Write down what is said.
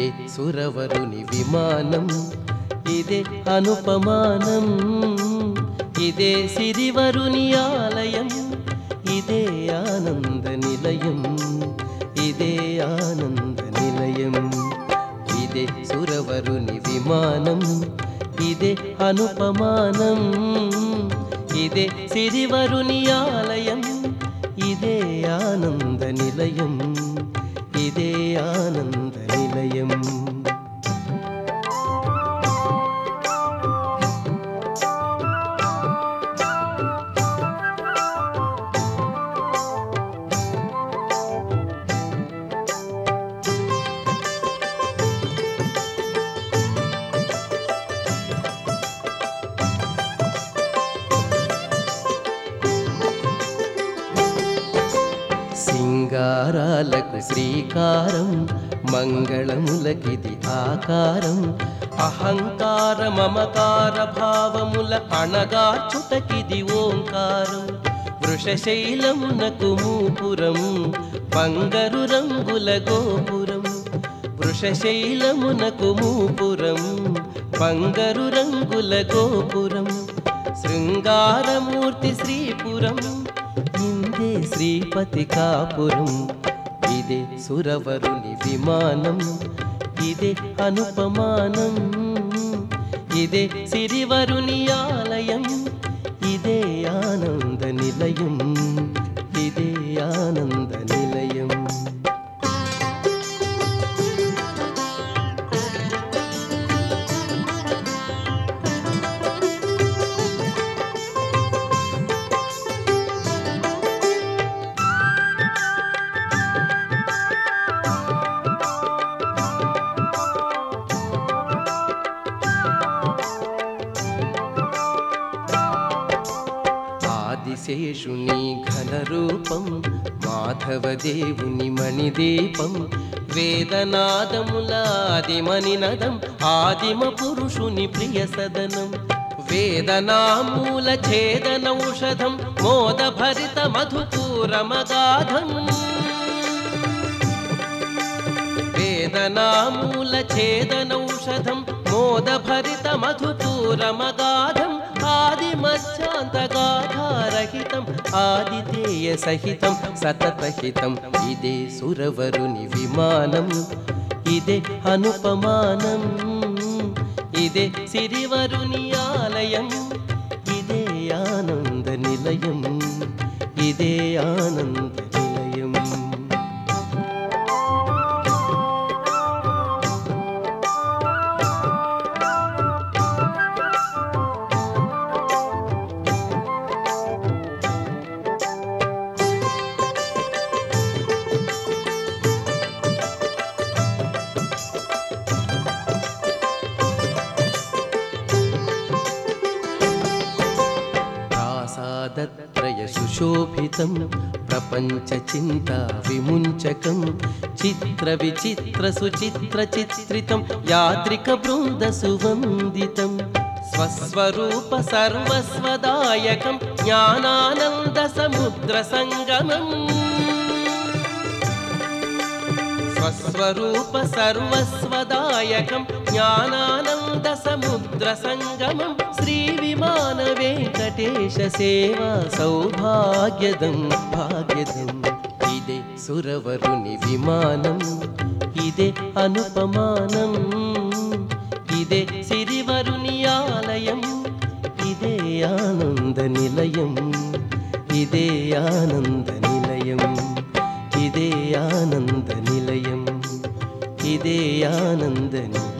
ఇదే సురవరుని విమానం ఇదే అనుపమానం ఇదే సిరివరుని ఆలయం ఇదే ఆనంద నిలయం ఇదే ఆనంద నిలయం ఇదే సురవరుని విమానం ఇదే అనుపమానం ఇదే సిరివరుని ఆలయం ఇదే ఆనంద నిలయం ఇదే ఆనంద నిలయం సింగారాలకు శ్రీకారం మంగళములకిది ఆకారం అహంకార మమకార భావముల అణగాచుటకిది ఓంకారం వృషశైలమునకు మూపురం బంగరు రంగుల గోపురం వృషశైలమునకు మూపురం బంగరు రంగుల గోపురం శృంగారమూర్తి శ్రీపురం ఇందే శ్రీపతి కాపురం ఇదే సురవరుని విమానం ఇదే అనుపమానం ఇదే సిరివరుని ఆలయం ఇదే ఆనంద నిలయం ఇదే ఆనంద నిలయం ఆదిశేషుని ఘనరూపం మాధవదేవుని మణిదీపం వేదనాదముల ఆదిమనినదం ఆదిమ పురుషుని ప్రియ సదనం వేదనామూల ఛేదనౌషధం మోదభరిత మధుపూరమగాధం వేదనామూల ఛేదనౌషధం మోదభరిత మధుపూరమగాధం ఆది మధ్యాంతగాధారహితం ఆదితేయ సహితం సతతహితం ఇదే సురవరుని విమానం ఇదే అనుపమానం ఇదే సిరివరుని ఆలయం ఇదే ఆనంద నిలయం ఇదే ఆనంద నిలయం ప్రాసాదత్రయ సుశోభితం ప్రపంచ చింతా విముంచకం చిత్ర విచిత్ర సుచిత్ర చిత్రితం యాత్రిక బృంద సువందితం స్వస్వరూప సర్వస్వదాయకం జ్ఞానానంద సముద్ర సంగమం స్వస్వరూప సర్వస్వదాయకం జ్ఞానానంద సముద్ర సంగమం శ్రీ విమాన వెంకటేశ సేవా సౌభాగ్యదం భాగ్యదం ఇదే సురవరుని విమానం ఇదే అనుపమానం ఇదే సిరివరుని ఆలయం ఇదే ఆనంద నిలయం ఇదే ఆనంద నిలయం ఇదే ఆనంద నిలయం ఇదే ఆనంద నిలయం